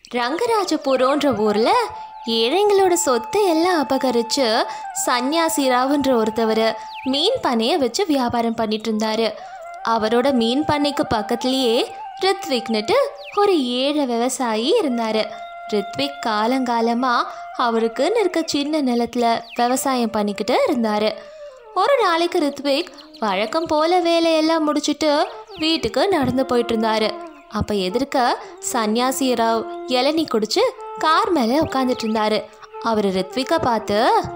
ரங்கராஜபுரம்ன்ற ஊர்ல ஏழைங்களோட சொத்தை எல்லாம் அபகரிச்சு சன்னியாசி ராவுன்ற ஒருத்தவர் மீன் பண்ணைய வச்சு வியாபாரம் பண்ணிட்டு இருந்தாரு அவரோட மீன் பண்ணைக்கு பக்கத்துலயே ரித்விக்னுட்டு ஒரு ஏழை விவசாயி இருந்தாரு ரித்விக் காலங்காலமா அவருக்குன்னு இருக்க சின்ன நிலத்துல விவசாயம் பண்ணிக்கிட்டு இருந்தாரு ஒரு நாளைக்கு ரித்விக் வழக்கம் போல வேலையெல்லாம் முடிச்சிட்டு வீட்டுக்கு நடந்து போயிட்டு இருந்தாரு அப்ப எதிர்க்க சன்னியாசி ராவ் இளநீ குடிச்சு கார் மேல உட்காந்துட்டு இருந்தாரு அவர் ரித்விக்கை பார்த்து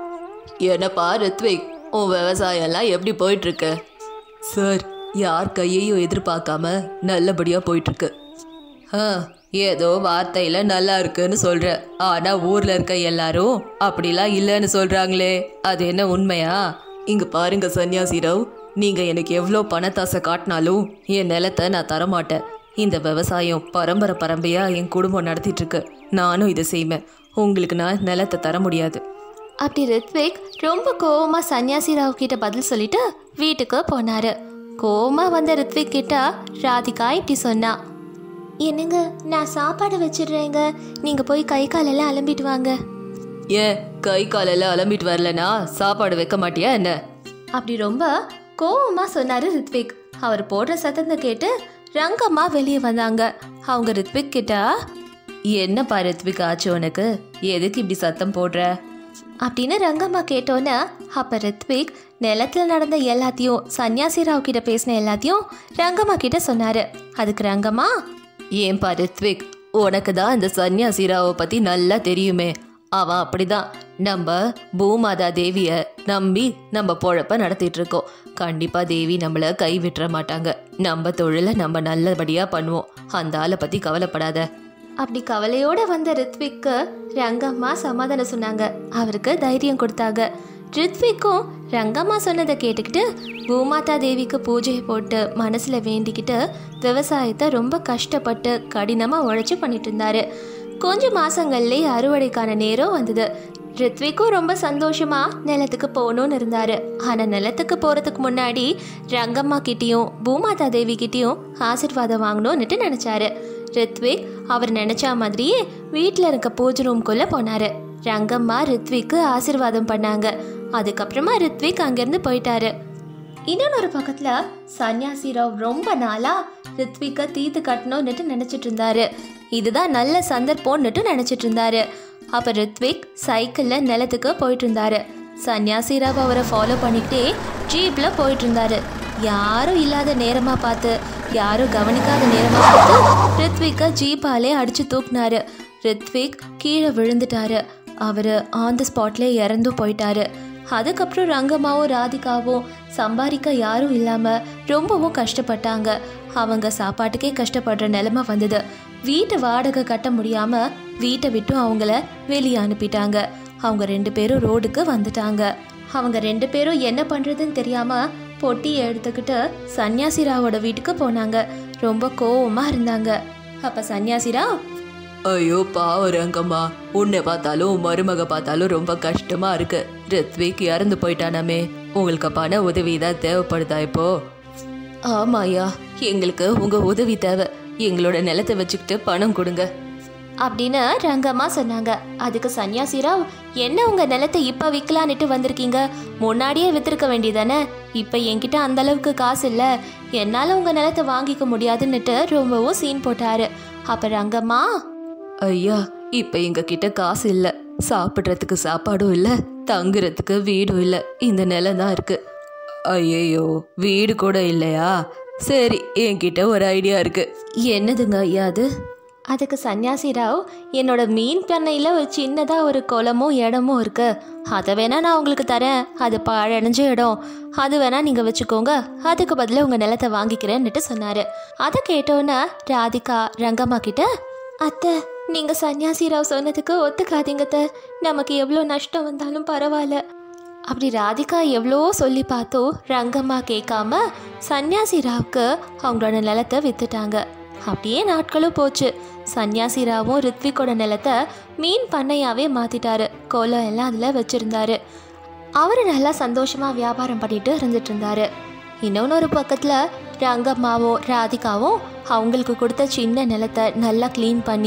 என்னப்பா ரித்விக் உன் விவசாயம் எல்லாம் எப்படி போயிட்டு இருக்கு சார் யார் கையையும் எதிர்பார்க்காம நல்லபடியா போயிட்டு இருக்கு ஆ ஏதோ வார்த்தையில நல்லா இருக்குன்னு சொல்ற ஆனா ஊர்ல இருக்க எல்லாரும் அப்படிலாம் இல்லைன்னு சொல்றாங்களே அது என்ன உண்மையா இங்க பாருங்க சன்னியாசிராவ் நீங்க எனக்கு எவ்வளோ பணத்தாசை காட்டினாலும் என் நிலத்தை நான் தரமாட்டேன் இந்த விவசாயம் பரம்பரை பரம்பரையா என் குடும்பம் நடத்திட்டு இருக்கு நானும் இதை செய்வேன் உங்களுக்கு நான் நிலத்தை தர முடியாது அப்படி ரித்விக் ரொம்ப கோவமா சன்னியாசி ராவ் கிட்ட பதில் சொல்லிட்டு வீட்டுக்கு போனாரு கோவமா வந்த ரித்விக் கிட்ட ராதிகா இப்படி சொன்னா என்னங்க நான் சாப்பாடு வச்சிடுறேங்க நீங்க போய் கை காலெல்லாம் அலம்பிட்டு வாங்க ஏன் கை காலெல்லாம் அலம்பிட்டு வரலனா சாப்பாடு வைக்க மாட்டியா என்ன அப்படி ரொம்ப கோவமா சொன்னாரு ரித்விக் அவர் போடுற சத்தத்தை கேட்டு ரங்கம்மா வெளியே வந்தாங்க அவங்க ரித்விக் கிட்ட என்னப்பா ரித்விக் ஆச்சு உனக்கு எதுக்கு இப்படி சத்தம் போடுற அப்படின்னு ரங்கம்மா கேட்டோன்னே அப்ப ரித்விக் நிலத்துல நடந்த எல்லாத்தையும் சன்னியாசி ராவ் கிட்ட பேசின எல்லாத்தையும் ரங்கம்மா கிட்ட சொன்னாரு அதுக்கு ரங்கம்மா ஏன்பா ரித்விக் உனக்கு தான் இந்த சன்னியாசிராவை பத்தி நல்லா தெரியுமே அவன் அப்படிதான் நம்ம பூமாதா தேவிய நம்பி நம்ம பொழப்ப நடத்திட்டு இருக்கோம் கண்டிப்பா தேவி நம்மள கை விட்டுற மாட்டாங்க நம்ம தொழிலை நம்ம நல்லபடியா பண்ணுவோம் அந்த ஆளை பத்தி கவலைப்படாத அப்படி கவலையோட வந்த ரித்விக்கு ரங்கம்மா சமாதானம் சொன்னாங்க அவருக்கு தைரியம் கொடுத்தாங்க ரித்விக்கும் ரங்கம்மா சொன்னதை கேட்டுக்கிட்டு பூமாதா தேவிக்கு பூஜையை போட்டு மனசுல வேண்டிக்கிட்டு விவசாயத்தை ரொம்ப கஷ்டப்பட்டு கடினமா உழைச்சு பண்ணிட்டு இருந்தாரு கொஞ்ச மாசங்கள்லயே அறுவடைக்கான நேரம் வந்தது ரித்விக்கும் ரொம்ப சந்தோஷமா நிலத்துக்கு போகணும்னு இருந்தாரு ஆனா நிலத்துக்கு போறதுக்கு முன்னாடி ரங்கம்மா கிட்டயும் பூமாதா தேவி கிட்டயும் ஆசிர்வாதம் வாங்கணும்னுட்டு நினைச்சாரு ரித்விக் அவர் நினைச்ச மாதிரியே வீட்டில் இருக்க பூஜை ரூம்குள்ள போனாரு ரங்கம்மா ரித்விக்கு ஆசிர்வாதம் பண்ணாங்க அதுக்கப்புறமா ரித்விக் அங்கிருந்து போயிட்டாரு இன்னொரு பக்கத்துல சன்னியாசி ராவ் ரொம்ப நாளா ரித்விக்க தீத்து கட்டணும்னுட்டு நினைச்சிட்டு இருந்தாரு இதுதான் நல்ல சந்தர்ப்பம்னுட்டு நினைச்சிட்டு இருந்தாரு அப்ப ரித்விக் சைக்கிள்ல நிலத்துக்கு போயிட்டு இருந்தாரு சன்னியாசி ராவ் அவரை ஃபாலோ பண்ணிக்கிட்டே ஜீப்ல போயிட்டு இருந்தாரு யாரும் இல்லாத நேரமா பார்த்து யாரும் கவனிக்காத நேரமா பார்த்து ரித்விக்க ஜீப்பாலே அடிச்சு தூக்குனாரு ரித்விக் கீழே விழுந்துட்டாரு அவரு ஆன் த ஸ்பாட்ல இறந்து போயிட்டாரு அதுக்கப்புறம் ரங்கம்மாவும் ராதிகாவும் சம்பாதிக்க யாரும் இல்லாம ரொம்பவும் கஷ்டப்பட்டாங்க அவங்க சாப்பாட்டுக்கே கஷ்டப்படுற நிலைமை வந்தது வீட்டு வாடகை கட்ட முடியாம வீட்டை விட்டும் அவங்கள வெளியே அனுப்பிட்டாங்க அவங்க ரெண்டு பேரும் ரோடுக்கு வந்துட்டாங்க அவங்க ரெண்டு பேரும் என்ன பண்றதுன்னு தெரியாம பொட்டியை எடுத்துக்கிட்டு சன்னியாசிராவோட வீட்டுக்கு போனாங்க ரொம்ப கோவமா இருந்தாங்க அப்ப சன்னியாசிராவ் ஐயோ பாவம் ரங்கம்மா உன்னை பார்த்தாலும் உன் மருமக பார்த்தாலும் ரொம்ப கஷ்டமா இருக்கு ரித்விக் இறந்து போயிட்டானாமே உங்களுக்கு பண உதவி தான் தேவைப்படுதா இப்போ ஆமாயா எங்களுக்கு உங்க உதவி தேவை எங்களோட நிலத்தை வச்சுக்கிட்டு பணம் கொடுங்க அப்படின்னு ரங்கம்மா சொன்னாங்க அதுக்கு சன்னியாசிராவ் என்ன உங்க நிலத்தை இப்ப விற்கலான்னுட்டு வந்திருக்கீங்க முன்னாடியே வித்திருக்க வேண்டியதானே இப்ப என்கிட்ட அந்த அளவுக்கு காசு இல்ல என்னால உங்க நிலத்தை வாங்கிக்க முடியாதுன்னுட்டு ரொம்பவும் சீன் போட்டாரு அப்ப ரங்கம்மா ஐயா இப்ப எங்க கிட்ட காசு இல்ல சாப்பிட்றதுக்கு சாப்பாடும் இல்ல தங்குறதுக்கு வீடும் இல்ல இந்த நிலம் தான் இருக்கு ஐயையோ வீடு கூட இல்லையா சரி என்கிட்ட ஒரு ஐடியா இருக்கு என்னதுங்க ஐயா அது அதுக்கு சன்னியாசிராவ் என்னோட மீன் பண்ணையில் ஒரு சின்னதாக ஒரு குளமும் இடமும் இருக்கு அதை வேணா நான் உங்களுக்கு தரேன் அது பாழடைஞ்ச இடம் அது வேணா நீங்கள் வச்சுக்கோங்க அதுக்கு பதிலாக உங்கள் நிலத்தை வாங்கிக்கிறேன்னுட்டு சொன்னார் அதை கேட்டோன்னே ராதிகா ரங்கம்மா கிட்ட அத்தை நீங்கள் சன்னியாசிராவ் சொன்னதுக்கு ஒத்துக்காதீங்க அத்தை நமக்கு எவ்வளோ நஷ்டம் வந்தாலும் பரவாயில்ல அப்படி ராதிகா எவ்வளோ சொல்லி பார்த்தோம் ரங்கம்மா கேட்காம சன்னியாசி ராவுக்கு அவங்களோட நிலத்தை வித்துட்டாங்க அப்படியே நாட்களும் போச்சு சன்னியாசி ராவும் ரித்விக்கோட நிலத்தை மீன் பண்ணையாவே மாத்திட்டாரு கோலம் எல்லாம் அதில் வச்சிருந்தாரு அவர் நல்லா சந்தோஷமா வியாபாரம் பண்ணிட்டு இருந்துட்டு இருந்தாரு இன்னொன்று பக்கத்தில் ரங்கம்மாவும் ராதிகாவும் அவங்களுக்கு கொடுத்த சின்ன நிலத்தை நல்லா க்ளீன் பண்ணி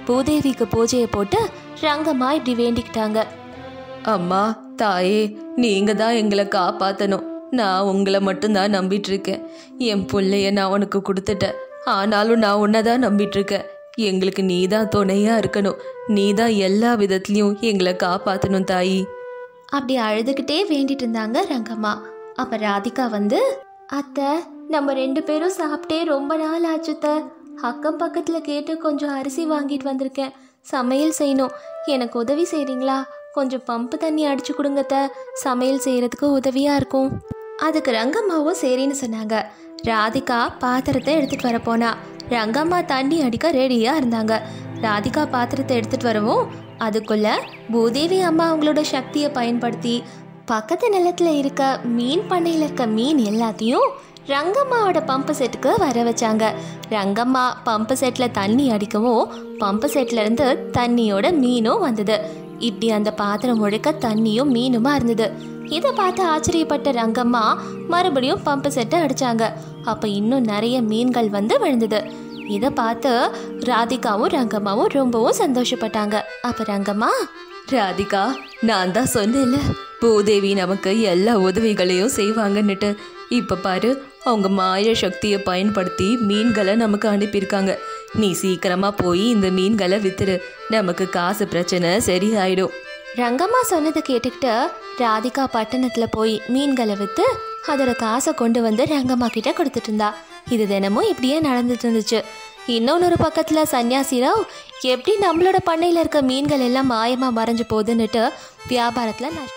பூதேவிக்கு பூஜையை போட்டு ரங்கம்மா இப்படி வேண்டிக்கிட்டாங்க அம்மா தாயே நீங்க தான் எங்களை காப்பாத்தணும் நான் உங்களை மட்டும்தான் நம்பிட்டு இருக்கேன் என் பிள்ளைய நான் உனக்கு கொடுத்துட்டேன் ஆனாலும் நான் உன்னை தான் நம்பிட்டு இருக்கேன் எங்களுக்கு நீ தான் துணையா இருக்கணும் நீ தான் எல்லா விதத்துலையும் எங்களை காப்பாத்தணும் தாயி அப்படி அழுதுகிட்டே வேண்டிட்டு இருந்தாங்க ரங்கம்மா அப்ப ராதிகா வந்து அத்தை நம்ம ரெண்டு பேரும் சாப்பிட்டே ரொம்ப நாள் ஆச்சுத்த அக்கம் பக்கத்துல கேட்டு கொஞ்சம் அரிசி வாங்கிட்டு வந்திருக்கேன் சமையல் செய்யணும் எனக்கு உதவி செய்றீங்களா கொஞ்சம் பம்பு தண்ணி அடிச்சு கொடுங்கத்த சமையல் செய்யறதுக்கு உதவியா இருக்கும் அதுக்கு ரங்கம்மாவும் சரின்னு சொன்னாங்க ராதிகா பாத்திரத்தை எடுத்துட்டு வர போனா ரங்கம்மா தண்ணி அடிக்க ரெடியா இருந்தாங்க ராதிகா பாத்திரத்தை எடுத்துட்டு வரவும் அதுக்குள்ள பூதேவி அம்மா அவங்களோட சக்தியை பயன்படுத்தி பக்கத்து நிலத்துல இருக்க மீன் பண்ணையில் இருக்க மீன் எல்லாத்தையும் ரங்கம்மாவோட பம்பு செட்டுக்கு வர வச்சாங்க ரங்கம்மா பம்பு செட்டில் தண்ணி அடிக்கவும் பம்பு செட்ல இருந்து தண்ணியோட மீனும் வந்தது இப்படி அந்த பாத்திரம் முழுக்க தண்ணியும் மீனுமா இருந்தது இதை பார்த்து ஆச்சரியப்பட்ட ரங்கம்மா மறுபடியும் பம்பு செட்டை அடிச்சாங்க அப்போ இன்னும் நிறைய மீன்கள் வந்து விழுந்தது இதை பார்த்து ராதிகாவும் ரங்கம்மாவும் ரொம்பவும் சந்தோஷப்பட்டாங்க அப்போ ரங்கம்மா ராதிகா நான் தான் சொன்னேன்ல பூதேவி நமக்கு எல்லா உதவிகளையும் செய்வாங்கன்னுட்டு இப்போ பாரு அவங்க மாய சக்தியை பயன்படுத்தி மீன்களை நமக்கு அனுப்பியிருக்காங்க நீ சீக்கிரமா போய் இந்த மீன்களை வித்துரு நமக்கு காசு பிரச்சனை சரியாயிடும் ரங்கம்மா சொன்னதை கேட்டுக்கிட்டு ராதிகா பட்டணத்தில் போய் மீன்களை விற்று அதோட காசை கொண்டு வந்து ரங்கம்மா கிட்ட கொடுத்துட்டு இருந்தா இது தினமும் இப்படியே நடந்துட்டு இருந்துச்சு இன்னொன்னொரு பக்கத்தில் சன்னியாசிராவ் எப்படி நம்மளோட பண்ணையில் இருக்க மீன்கள் எல்லாம் மாயமாக மறைஞ்சு போகுதுன்னுட்டு வியாபாரத்தில் நஷ்ட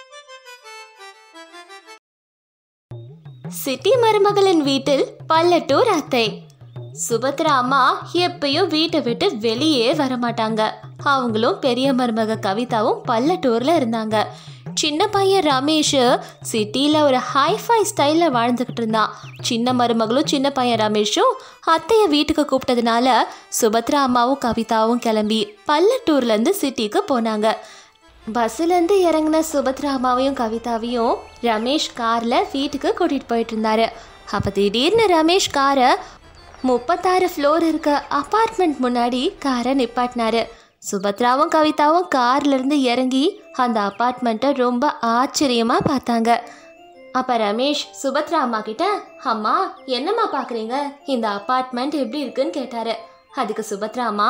சிட்டி மருமகளின் வீட்டில் பல்லட்டூர் அத்தை சுபத்ரா அம்மா எப்பயும் வீட்டை விட்டு வெளியே வரமாட்டாங்க அவங்களும் பெரிய மருமக கவிதாவும் பல்லட்டூர்ல இருந்தாங்க சின்ன பையன் ரமேஷ் சிட்டியில் ஒரு ஹைஃபை ஸ்டைலில் வாழ்ந்துக்கிட்டு இருந்தான் சின்ன மருமகளும் சின்ன பையன் ரமேஷும் அத்தையை வீட்டுக்கு கூப்பிட்டதுனால சுபத்ரா அம்மாவும் கவிதாவும் கிளம்பி பல்லட்டூர்லேருந்து சிட்டிக்கு போனாங்க பஸ்ஸுலேருந்து இறங்கின சுபத்ரா அம்மாவையும் கவிதாவையும் ரமேஷ் காரில் வீட்டுக்கு கூட்டிகிட்டு போயிட்டு இருந்தாரு அப்போ திடீர்னு ரமேஷ் காரை முப்பத்தாறு ஃப்ளோர் இருக்க அப்பார்ட்மெண்ட் முன்னாடி காரை நிப்பாட்டினாரு சுபத்ராவும் கவிதாவும் கார்ல இருந்து இறங்கி அந்த அப்பார்ட்மெண்ட்டை ரொம்ப ஆச்சரியமா பார்த்தாங்க அப்ப ரமேஷ் சுபத்ரா அம்மா கிட்ட அம்மா என்னம்மா பாக்குறீங்க இந்த அப்பார்ட்மெண்ட் எப்படி இருக்குன்னு கேட்டாரு அதுக்கு சுபத்ரா அம்மா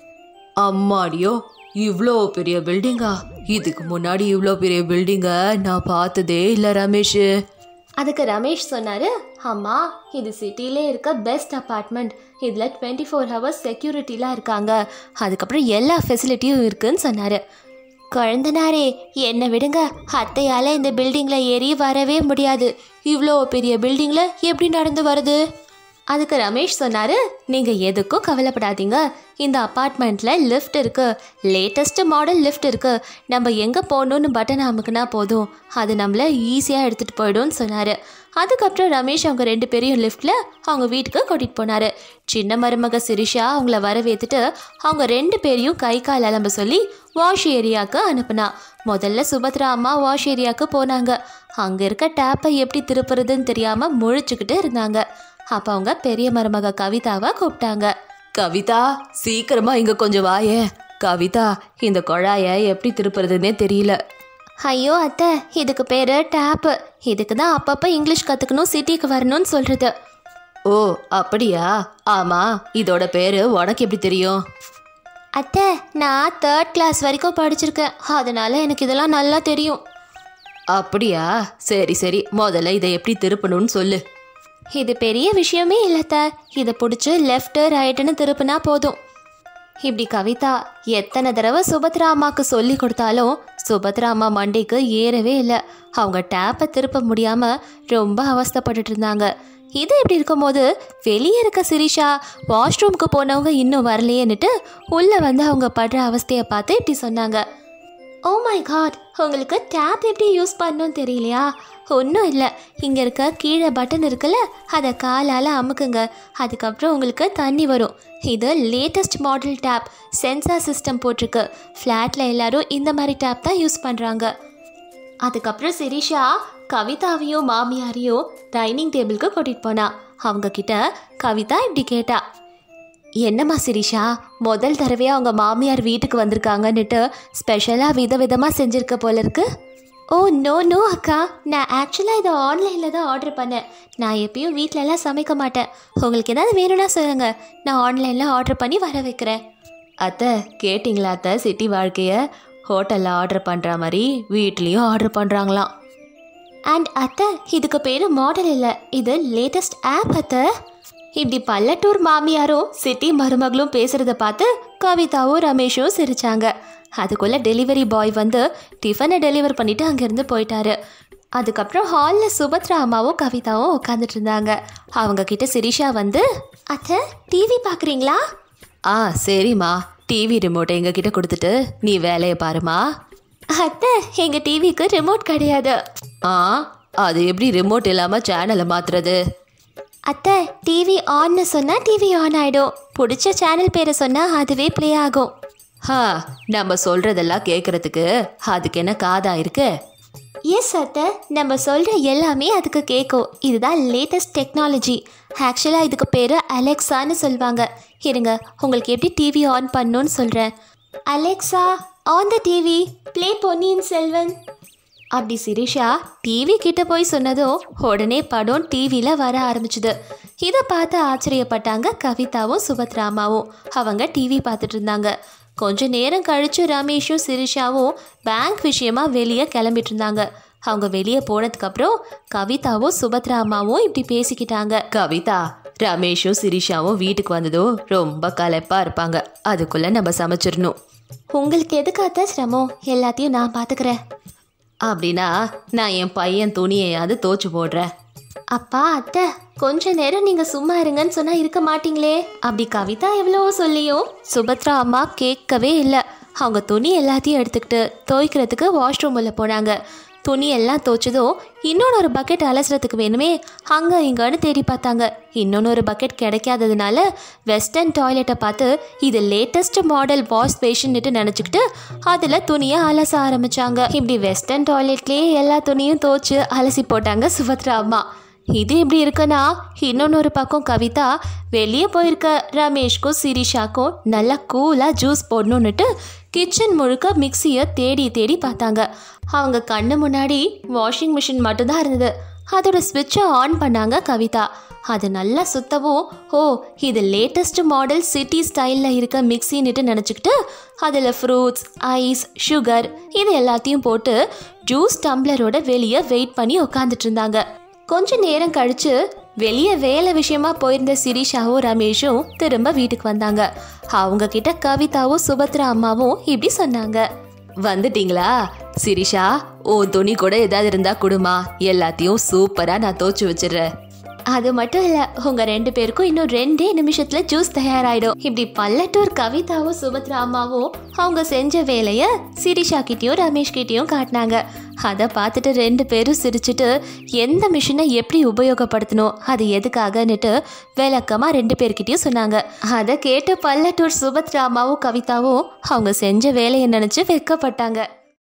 அம்மாடியோ இவ்வளோ பெரிய பில்டிங்கா இதுக்கு முன்னாடி இவ்வளோ பெரிய பில்டிங்கை நான் பார்த்ததே இல்லை ரமேஷ் அதுக்கு ரமேஷ் சொன்னாரு அம்மா இது சிட்டிலே இருக்க பெஸ்ட் அப்பார்ட்மெண்ட் இதில் டுவெண்ட்டி ஃபோர் ஹவர்ஸ் செக்யூரிட்டிலாம் இருக்காங்க அதுக்கப்புறம் எல்லா ஃபெசிலிட்டியும் இருக்குன்னு சொன்னார் குழந்தனாரே என்னை விடுங்க அத்தையால் இந்த பில்டிங்கில் ஏறி வரவே முடியாது இவ்வளோ பெரிய பில்டிங்கில் எப்படி நடந்து வருது அதுக்கு ரமேஷ் சொன்னாரு நீங்க எதுக்கும் கவலைப்படாதீங்க இந்த அப்பார்ட்மெண்ட்ல லிஃப்ட் இருக்கு லேட்டஸ்ட் மாடல் லிஃப்ட் இருக்கு நம்ம எங்க போகணும்னு பட்டன் அமுக்குனா போதும் அது நம்மள ஈஸியா எடுத்துட்டு போயிடும்னு சொன்னாரு அதுக்கப்புறம் ரமேஷ் அவங்க ரெண்டு பேரையும் லிஃப்ட்ல அவங்க வீட்டுக்கு கூட்டிட்டு போனாரு சின்ன மருமக சிரிஷா அவங்கள வரவேத்துட்டு அவங்க ரெண்டு பேரையும் கை கால் அலம்ப சொல்லி வாஷ் ஏரியாவுக்கு அனுப்புனா முதல்ல சுபத்ரா அம்மா வாஷ் ஏரியாவுக்கு போனாங்க அங்க இருக்க டேப்பை எப்படி திருப்புறதுன்னு தெரியாம முழிச்சுக்கிட்டு இருந்தாங்க அப்போ அவங்க பெரிய மருமக கவிதாவை கூப்பிட்டாங்க கவிதா சீக்கிரமா இங்க கொஞ்சம் வாயே கவிதா இந்த குழாயை எப்படி திருப்புறதுன்னே தெரியல ஐயோ அத்தை இதுக்கு பேர் டேப்பு இதுக்கு தான் அப்பப்போ இங்கிலீஷ் கற்றுக்கணும் சிட்டிக்கு வரணும்னு சொல்கிறது ஓ அப்படியா ஆமா இதோட பேரு உனக்கு எப்படி தெரியும் அத்தை நான் தேர்ட் கிளாஸ் வரைக்கும் படிச்சிருக்கேன் அதனால எனக்கு இதெல்லாம் நல்லா தெரியும் அப்படியா சரி சரி முதல்ல இதை எப்படி திருப்பணும்னு சொல்லு இது பெரிய விஷயமே இல்லைத்த இதை பிடிச்சி லெஃப்ட்டு ரைட்டுன்னு திருப்பினா போதும் இப்படி கவிதா எத்தனை தடவை சுபத்ரா அம்மாவுக்கு சொல்லி கொடுத்தாலும் சுபத்ரா அம்மா மண்டைக்கு ஏறவே இல்லை அவங்க டேப்பை திருப்ப முடியாமல் ரொம்ப அவஸ்தைப்பட்டுட்டு இருந்தாங்க இது இப்படி இருக்கும்போது வெளியே இருக்க சிரிஷா வாஷ்ரூம்க்கு போனவங்க இன்னும் வரலையேன்னுட்டு உள்ளே வந்து அவங்க படுற அவஸ்தையை பார்த்து இப்படி சொன்னாங்க ஓ மை காட் உங்களுக்கு டேப் எப்படி யூஸ் பண்ணணும்னு தெரியலையா ஒன்றும் இல்லை இங்கே இருக்க கீழே பட்டன் இருக்குல்ல அதை காலால் அமுக்குங்க அதுக்கப்புறம் உங்களுக்கு தண்ணி வரும் இது latest model tap sensor system போட்டிருக்கு ஃப்ளாட்டில் எல்லாரும் இந்த மாதிரி டேப் தான் யூஸ் பண்ணுறாங்க அதுக்கப்புறம் சிரிஷா கவிதாவையும் மாமியாரையும் டைனிங் டேபிளுக்கு கூட்டிகிட்டு போனா அவங்க கிட்ட கவிதா இப்படி கேட்டா என்னம்மா சிரிஷா முதல் தடவையாக அவங்க மாமியார் வீட்டுக்கு வந்திருக்காங்கன்னுட்டு ஸ்பெஷலாக விதவிதமாக செஞ்சுருக்க போல இருக்கு ஓ நோ நோ அக்கா நான் ஆக்சுவலாக இதை ஆன்லைனில் தான் ஆர்டர் பண்ணேன் நான் எப்பயும் வீட்டிலலாம் சமைக்க மாட்டேன் உங்களுக்கு ஏதாவது வேணும்னா சொல்லுங்கள் நான் ஆன்லைனில் ஆர்டர் பண்ணி வர வைக்கிறேன் அத்தை கேட்டிங்களா அத்தை சிட்டி வாழ்க்கையை ஹோட்டலில் ஆர்டர் பண்ணுற மாதிரி வீட்லேயும் ஆர்டர் பண்ணுறாங்களாம் அண்ட் அத்தை இதுக்கு பேர் மாடல் இல்லை இது லேட்டஸ்ட் ஆப் அத்தை இப்படி பல்லட்டூர் மாமியாரும் சிட்டி மருமகளும் பேசுகிறத பார்த்து கவிதாவும் ரமேஷும் சிரிச்சாங்க அதுக்குள்ளே டெலிவரி பாய் வந்து டிஃபனை டெலிவர் பண்ணிட்டு அங்கேருந்து போயிட்டாரு அதுக்கப்புறம் ஹாலில் சுபத்ரா அம்மாவும் கவிதாவும் உட்காந்துட்டு இருந்தாங்க அவங்க கிட்ட சிரிஷா வந்து அத்தை டிவி பார்க்குறீங்களா ஆ சரிம்மா டிவி ரிமோட்டை எங்ககிட்ட கொடுத்துட்டு நீ வேலையை பாருமா அத்தை எங்கள் டிவிக்கு ரிமோட் கிடையாது ஆ அது எப்படி ரிமோட் இல்லாமல் சேனலை மாற்றுறது அத்தை டிவி ஆன்னு சொன்னால் டிவி ஆன் ஆகிடும் பிடிச்ச சேனல் பேரை சொன்னால் அதுவே ப்ளே ஆகும் ஹா நம்ம சொல்கிறதெல்லாம் கேட்குறதுக்கு அதுக்கு என்ன காதா இருக்கு எஸ் அத்தை நம்ம சொல்கிற எல்லாமே அதுக்கு கேட்கும் இதுதான் லேட்டஸ்ட் டெக்னாலஜி ஆக்சுவலாக இதுக்கு பேர் அலெக்சான்னு சொல்லுவாங்க இருங்க உங்களுக்கு எப்படி டிவி ஆன் பண்ணணும்னு சொல்கிறேன் Alexa on the TV play Ponniyin Selvan அப்படி சிரிஷா டிவி கிட்ட போய் சொன்னதும் உடனே படம் டிவியில் வர ஆரம்பிச்சுது இதை பார்த்து ஆச்சரியப்பட்டாங்க கவிதாவும் சுபத்ராமாவும் அவங்க டிவி பார்த்துட்டு இருந்தாங்க கொஞ்ச நேரம் கழிச்சு ரமேஷும் சிரிஷாவும் பேங்க் விஷயமா வெளியே கிளம்பிட்டு இருந்தாங்க அவங்க வெளியே போனதுக்கப்புறம் கவிதாவும் சுபத்ராமாவும் இப்படி பேசிக்கிட்டாங்க கவிதா ரமேஷும் சிரிஷாவும் வீட்டுக்கு வந்ததும் ரொம்ப களைப்பாக இருப்பாங்க அதுக்குள்ளே நம்ம சமைச்சிடணும் உங்களுக்கு எதுக்காக சிரமம் எல்லாத்தையும் நான் பார்த்துக்கிறேன் அப்படின்னா நான் என் பையன் துணியையாவது தோச்சு போடுறேன் அப்பா அத்தை கொஞ்ச நேரம் நீங்க சும்மா இருங்கன்னு சொன்னா இருக்க மாட்டீங்களே அப்படி கவிதா எவ்வளவோ சொல்லியும் சுபத்ரா அம்மா கேட்கவே இல்லை அவங்க துணி எல்லாத்தையும் எடுத்துக்கிட்டு துவைக்கிறதுக்கு வாஷ்ரூம் உள்ள போனாங்க துணி எல்லாம் துவைச்சதும் இன்னொன்று ஒரு பக்கெட் அலசுறதுக்கு வேணுமே அங்கே இங்கன்னு தேடி பார்த்தாங்க இன்னொன்று ஒரு பக்கெட் கிடைக்காததுனால வெஸ்டர்ன் டாய்லெட்டை பார்த்து இது லேட்டஸ்ட் மாடல் வாஷ் பேஷன்ட்டு நினச்சிக்கிட்டு அதில் துணியை அலச ஆரம்பிச்சாங்க இப்படி வெஸ்டர்ன் டாய்லெட்லேயே எல்லா துணியும் துவைச்சு அலசி போட்டாங்க சுபத்ரா அம்மா இது எப்படி இருக்குன்னா இன்னொன்னொரு பக்கம் கவிதா வெளியே போயிருக்க ரமேஷ்க்கும் சிரிஷாக்கும் நல்லா கூலாக ஜூஸ் போடணுன்னுட்டு கிச்சன் முழுக்க மிக்சியை தேடி தேடி பார்த்தாங்க அவங்க கண்ணு முன்னாடி வாஷிங் மிஷின் மட்டும்தான் இருந்தது அதோட ஸ்விட்சை ஆன் பண்ணாங்க கவிதா அது நல்லா சுத்தவும் ஓ இது லேட்டஸ்ட் மாடல் சிட்டி ஸ்டைலில் இருக்க மிக்சின்னுட்டு நினச்சிக்கிட்டு அதில் ஃப்ரூட்ஸ் ஐஸ் சுகர் இது எல்லாத்தையும் போட்டு ஜூஸ் டம்ளரோட வெளியே வெயிட் பண்ணி உட்காந்துட்டு இருந்தாங்க கொஞ்ச நேரம் கழிச்சு வெளியே வேலை விஷயமா போயிருந்த சிரிஷாவும் ரமேஷும் திரும்ப வீட்டுக்கு வந்தாங்க அவங்க கிட்ட கவிதாவும் சுபத்ரா அம்மாவும் இப்படி சொன்னாங்க வந்துட்டீங்களா சிரிஷா உன் துணி கூட ஏதாவது இருந்தா கொடுமா எல்லாத்தையும் சூப்பரா நான் தோச்சு வச்சிடுறேன் அது மட்டும் இல்ல உங்க ரெண்டு பேருக்கும் இன்னும் ரெண்டே நிமிஷத்துல ஜூஸ் தயாராயிடும் இப்படி பல்லட்டூர் கவிதாவும் சுபத்ரா அம்மாவும் அவங்க செஞ்ச வேலைய சிரிஷா கிட்டயும் ரமேஷ் கிட்டயும் காட்டினாங்க அதை பார்த்துட்டு ரெண்டு பேரும் சிரிச்சுட்டு எந்த மிஷினை எப்படி உபயோகப்படுத்தணும் அது எதுக்காகன்னுட்டு விளக்கமா ரெண்டு பேர்கிட்டயும் சொன்னாங்க அதை கேட்டு பல்லட்டூர் சுபத்ரா அம்மாவும் கவிதாவும் அவங்க செஞ்ச வேலையை நினைச்சு வெட்கப்பட்டாங்க